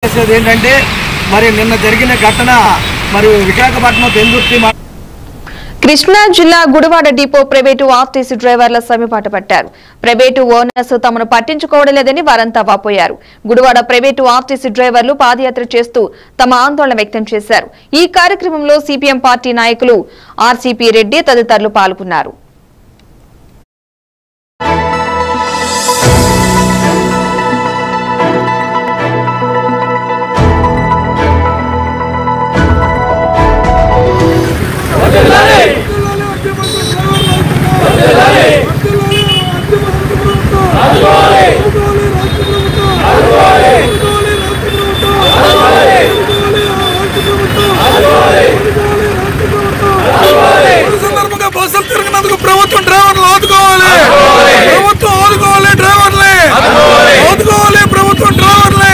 తెలియజేసేది ఏంటంటే మరి నిన్న జరిగిన ఘటన మరి విశాఖపట్నం పెందుర్తి మ- కృష్ణా జిల్లా గుడివాడ డిపో ప్రైవేటు ఆర్టీసీ డ్రైవర్ల సమ్మెపాట పట్టారు ప్రైవేటు ఓనర్స్ తమను పట్టించుకోవడం లేదని వారంతా వాపోయారు గుడివాడ ప్రైవేటు ఆర్టీసీ డ్రైవర్లు పాదయాత్ర చేస్తూ తమ ఆందోళన వ్యక్తం చేశారు ఈ కార్యక్రమంలో సిపిఎం పార్టీ నాయకులు ఆర్సీపీ రెడ్డి తదితరులు పాల్గొన్నారు ఈ సందర్భంగా బస్సులు తిరిగినందుకు ప్రభుత్వం డ్రైవర్లు ఆదుకోవాలి ప్రభుత్వం ఆదుకోవాలి డ్రైవర్లే ఆదుకోవాలి ప్రభుత్వం డ్రైవర్లే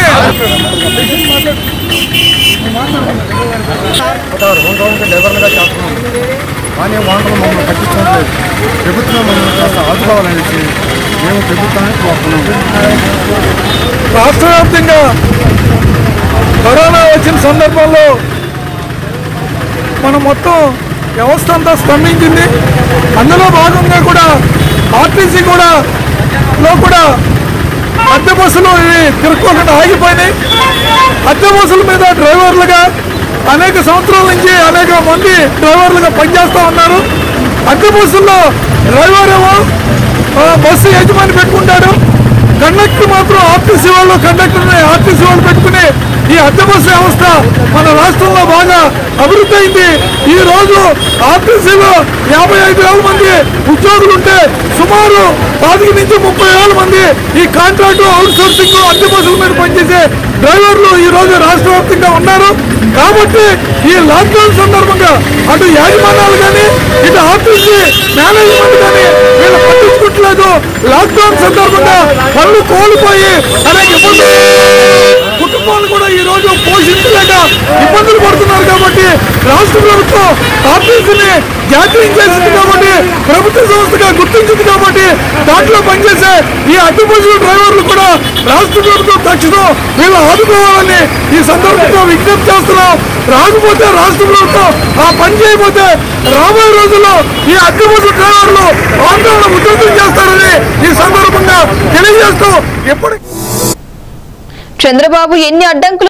రెండు రోజులకి డ్రైవర్లుగా చేస్తున్నాం కానీ ఓనర్లు మమ్మల్ని పట్టించుకోవట్లేదు ప్రభుత్వం మమ్మల్ని కాస్త ఆదుకోవాలనేసి మేము ప్రభుత్వాన్ని కోరుతున్నాం రాష్ట్ర వ్యాప్తంగా కరోనా వచ్చిన సందర్భంలో మన మొత్తం వ్యవస్థ అంతా స్తంభించింది అందులో భాగంగా కూడా ఆర్టీసీ కూడా లో కూడా అద్దె బస్సులు ఇవి తిరుక్కోకుండా ఆగిపోయినాయి అద్దె బస్సుల మీద డ్రైవర్లుగా అనేక సంవత్సరాల నుంచి అనేక మంది డ్రైవర్లుగా పనిచేస్తూ ఉన్నారు అద్దె బస్సుల్లో డ్రైవర్ ఏమో ఆ, బస్సు యజమాని పెట్టుకుంటాడు కండక్టర్ మాత్రం ఆర్టీసీ వాళ్ళు కండక్టర్ని ఆర్టీసీ వాళ్ళు పెట్టుకుని ఈ అద్దె బస్సు వ్యవస్థ మన రాష్ట్రంలో బాగా అభివృద్ధి అయింది ఈ రోజు ఆర్టీసీలో యాభై ఐదు వేల మంది ఉద్యోగులు ఉంటే సుమారు పాతిక నుంచి ముప్పై వేల మంది ఈ కాంట్రాక్ట్ అవుట్ సోర్సింగ్ అద్దె బస్సుల మీద పనిచేసే డ్రైవర్లు ఈ రోజు రాష్ట్ర వ్యాప్తంగా ఉన్నారు కాబట్టి ఈ లాక్డౌన్ సందర్భంగా అటు యాజమాన్యాలు కానీ ఇటు ఆర్టీసీ మేనేజ్మెంట్ కానీ వీళ్ళు పట్టించుకోవట్లేదు లాక్డౌన్ సందర్భంగా పనులు కోల్పోయి అనేక ఇబ్బందులు కుటుంబాలు కూడా ఈ రోజు పోషించలేక ఇబ్బందులు పడుతున్నారు కాబట్టి రాష్ట్ర ప్రభుత్వం ఆర్టీసీని జాతీయం చేసింది కాబట్టి ప్రభుత్వ సంస్థగా గుర్తించింది కాబట్టి దాంట్లో పనిచేసే ఈ అడ్డు బస్సుల డ్రైవర్లు కూడా రాష్ట్ర ప్రభుత్వం తక్షణం వీళ్ళు ఆదుకోవాలని ఈ సందర్భంగా విజ్ఞప్తి చేస్తున్నాం రాకపోతే రాష్ట్ర ప్రభుత్వం ఆ పని చేయకపోతే రాబోయే రోజుల్లో ఈ అడ్డు బస్సు డ్రైవర్లు ఆందోళన ఉధృతం చేస్తారని ఈ సందర్భంగా తెలియజేస్తూ ఎప్పటి చంద్రబాబు ఎన్ని అడ్డంకులు